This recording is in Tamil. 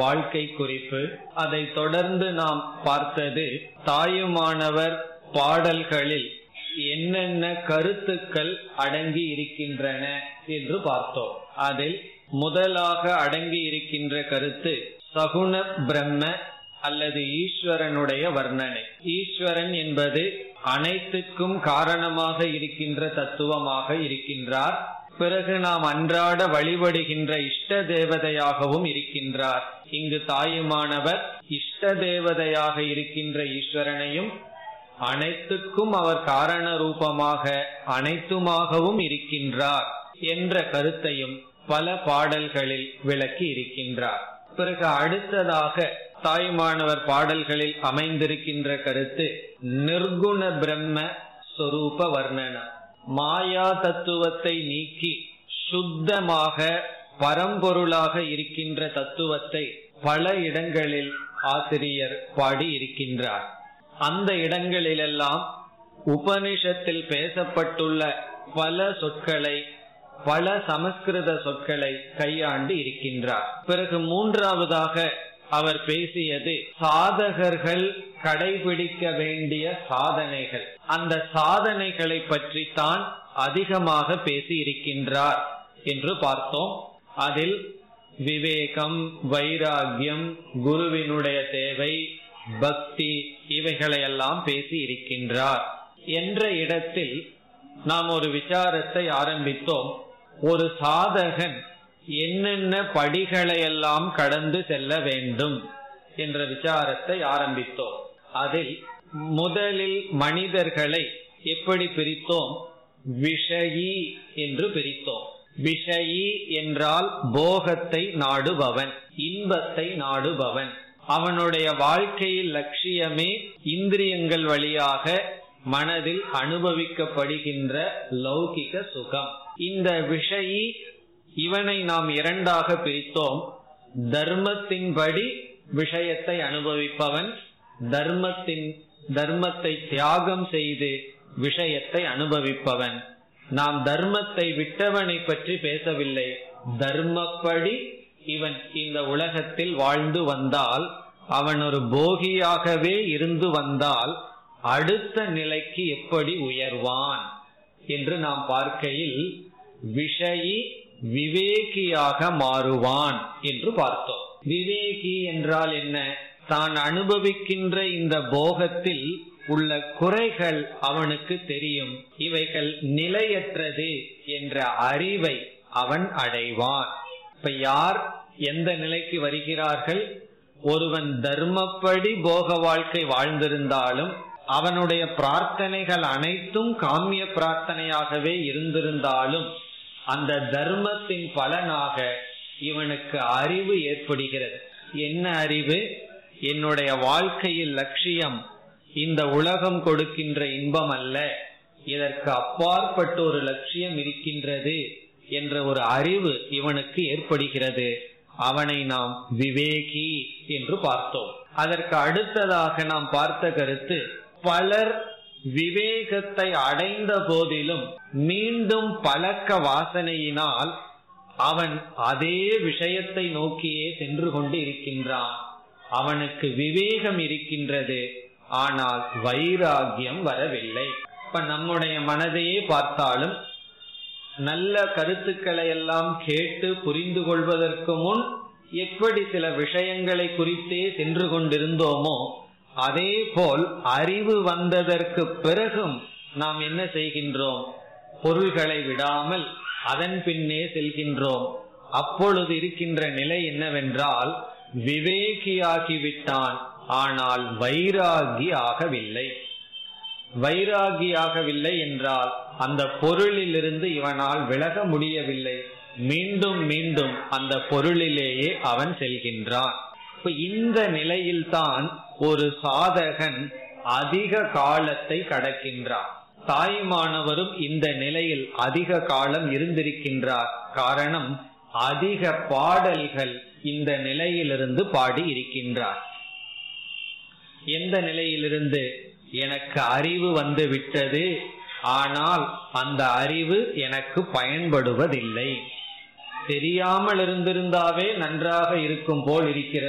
வாழ்க்கை குறிப்பு அதை தொடர்ந்து நாம் பார்த்தது தாயுமானவர் பாடல்களில் என்னென்ன கருத்துக்கள் அடங்கி இருக்கின்றன என்று பார்த்தோம் அதில் முதலாக அடங்கி இருக்கின்ற கருத்து சகுண பிரம்ம அல்லது ஈஸ்வரனுடைய வர்ணனை ஈஸ்வரன் என்பது அனைத்துக்கும் காரணமாக இருக்கின்ற தத்துவமாக இருக்கின்றார் பிறகு நாம் அன்றாட வழிபடுகின்ற இஷ்ட தேவதையாகவும் இருக்கின்றார் இங்கு தாயுமானவர் இஷ்ட தேவதையாக இருக்கின்ற ஈஸ்வரனையும் அனைத்துக்கும் அவர் காரண ரூபமாக அனைத்துமாகவும் இருக்கின்றார் என்ற கருத்தையும் பல பாடல்களில் விளக்கி இருக்கின்றார் பிறகு அடுத்ததாக தாய்மானவர் பாடல்களில் அமைந்திருக்கின்ற கருத்து நிர்குண பிரம்ம சொரூப வர்ணனம் மாயா தத்துவத்தை நீக்கி சுத்தமாக பரம்பொருளாக இருக்கின்ற தத்துவத்தை பல இடங்களில் ஆசிரியர் பாடி இருக்கின்றார் அந்த இடங்களிலெல்லாம் உபனிஷத்தில் பேசப்பட்டுள்ள பல சொற்களை பல சமஸ்கிருத சொற்களை கையாண்டு இருக்கின்றார் பிறகு மூன்றாவதாக அவர் பேசியது சாதகர்கள் கடைபிடிக்க வேண்டிய சாதனைகள் அந்த சாதனைகளை பற்றி தான் அதிகமாக பேசி இருக்கின்றார் என்று பார்த்தோம் அதில் விவேகம் வைராகியம் குருவினுடைய தேவை பக்தி இவைகளையெல்லாம் பேசி இருக்கின்றார் என்ற இடத்தில் நாம் ஒரு விசாரத்தை ஆரம்பித்தோம் ஒரு சாதகன் என்னென்ன படிகளையெல்லாம் கடந்து செல்ல வேண்டும் என்ற விசாரத்தை ஆரம்பித்தோம் அதில் முதலில் மனிதர்களை எப்படி பிரித்தோம் விஷயி என்று பிரித்தோம் விஷயி என்றால் போகத்தை நாடுபவன் இன்பத்தை நாடுபவன் அவனுடைய வாழ்க்கையில் லட்சியமே இந்திரியங்கள் வழியாக மனதில் அனுபவிக்கப்படுகின்ற லௌகிக சுகம் இந்த விஷயி இவனை நாம் இரண்டாக பிரித்தோம் தர்மத்தின்படி விஷயத்தை அனுபவிப்பவன் தர்மத்தின் தர்மத்தை தியாகம் செய்து விஷயத்தை அனுபவிப்பவன் நாம் தர்மத்தை விட்டவனை பற்றி பேசவில்லை தர்மப்படி இவன் இந்த உலகத்தில் வாழ்ந்து வந்தால் அவன் ஒரு போகியாகவே இருந்து வந்தால் அடுத்த நிலைக்கு எப்படி உயர்வான் என்று நாம் பார்க்கையில் விஷயி விவேகியாக மாறுவான் என்று பார்த்தோம் விவேகி என்றால் என்ன தான் அனுபவிக்கின்ற இந்த போகத்தில் உள்ள குறைகள் அவனுக்கு தெரியும் இவைகள் நிலையற்றது என்ற அறிவை அவன் அடைவான் இப்ப யார் எந்த நிலைக்கு வருகிறார்கள் ஒருவன் தர்மப்படி போக வாழ்க்கை வாழ்ந்திருந்தாலும் அவனுடைய பிரார்த்தனைகள் அனைத்தும் காமிய பிரார்த்தனையாகவே இருந்திருந்தாலும் அந்த தர்மத்தின் பலனாக இவனுக்கு அறிவு ஏற்படுகிறது என்ன அறிவு என்னுடைய வாழ்க்கையில் லட்சியம் இந்த உலகம் கொடுக்கின்ற இன்பம் அல்ல இதற்கு அப்பாற்பட்ட ஒரு லட்சியம் இருக்கின்றது என்ற ஒரு அறிவு இவனுக்கு ஏற்படுகிறது அவனை நாம் விவேகி என்று பார்த்தோம் அதற்கு அடுத்ததாக நாம் பார்த்த கருத்து பலர் விவேகத்தை அடைந்த போதிலும் மீண்டும் பழக்க வாசனையினால் அவன் அதே விஷயத்தை நோக்கியே சென்று கொண்டு இருக்கின்றான் அவனுக்கு விவேகம் இருக்கின்றது ஆனால் வைராகியம் வரவில்லை இப்ப நம்முடைய மனதையே பார்த்தாலும் நல்ல கருத்துக்களை எல்லாம் கேட்டு புரிந்து கொள்வதற்கு முன் எப்படி சில விஷயங்களை குறித்தே சென்று கொண்டிருந்தோமோ அதே போல் அறிவு வந்ததற்கு பிறகும் நாம் என்ன செய்கின்றோம் பொருள்களை விடாமல் அதன் பின்னே செல்கின்றோம் அப்பொழுது இருக்கின்ற நிலை என்னவென்றால் விவேகியாகிவிட்டான் ஆனால் வைராகி ஆகவில்லை வைராகியாகவில்லை என்றால் அந்த பொருளிலிருந்து இவனால் விலக முடியவில்லை மீண்டும் மீண்டும் அந்த பொருளிலேயே அவன் செல்கின்றான் இப்ப இந்த நிலையில்தான் ஒரு சாதகன் அதிக காலத்தை கடக்கின்றார் தாய்மானவரும் இந்த நிலையில் அதிக காலம் இருந்திருக்கின்றார் காரணம் அதிக பாடல்கள் இந்த நிலையிலிருந்து பாடி இருக்கின்றார் எந்த நிலையிலிருந்து எனக்கு அறிவு வந்து விட்டது ஆனால் அந்த அறிவு எனக்கு பயன்படுவதில்லை தெரியாமல் இருந்திருந்தாவே நன்றாக இருக்கும் போல் இருக்கிறது